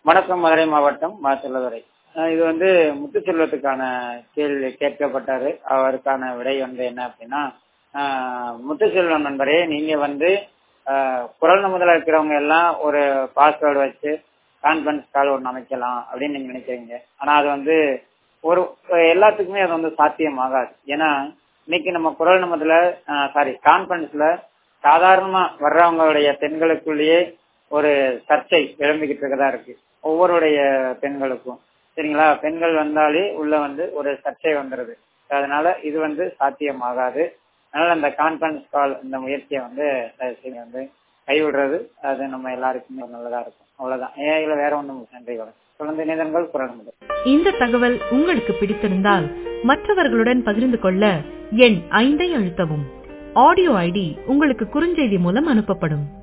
வணக்கம் மதுரை மாவட்டம் மா செல்லதுரை அஹ் இது வந்து முத்துச்செல்வத்துக்கான கேள்வி கேட்கப்பட்டாரு அவருக்கான விடை வந்து என்ன அப்படின்னா ஆஹ் முத்துச்செல்வம் நண்பரே நீங்க வந்து ஆஹ் குரல் நமுதலா இருக்கிறவங்க எல்லாம் ஒரு பாஸ்வேர்டு வச்சு கான்ஃபரன்ஸ் கால் ஒன்று அமைக்கலாம் அப்படின்னு நீங்க நினைக்கிறீங்க ஆனா அது வந்து ஒரு எல்லாத்துக்குமே அது வந்து சாத்தியமாகாது ஏன்னா இன்னைக்கு நம்ம குரல் நமதுல சாரி கான்ஃபரன்ஸ்ல சாதாரணமா வர்றவங்களுடைய பெண்களுக்குள்ளேயே ஒரு சர்ச்சை எழும்பிக்கிட்டு இருக்கதா இருக்கு ஒவ்வொருடைய பெண்களுக்கும் சரிங்களா பெண்கள் வந்தாலே உள்ள வந்து ஒரு சர்ச்சை வந்துருது அதனால இது வந்து சாத்தியமாகாது அதனால அந்த கான்ஃபரன்ஸ் கால் இந்த முயற்சியை வந்து தயவு செய்து வந்து கைவிடுறது அது நம்ம எல்லாருக்குமே நல்லதா இருக்கும் அவ்வளவுதான் ஏன் இதுல வேற ஒண்ணும் நன்றி வணக்கம் குழந்தை நேதங்கள் குரல் முதல் இந்த தகவல் உங்களுக்கு பிடித்திருந்தால் மற்றவர்களுடன் பகிர்ந்து கொள்ள எண் ஐந்தை அழுத்தவும் ஆடியோ ஐடி உங்களுக்கு குறுஞ்செய்தி மூலம் அனுப்பப்படும்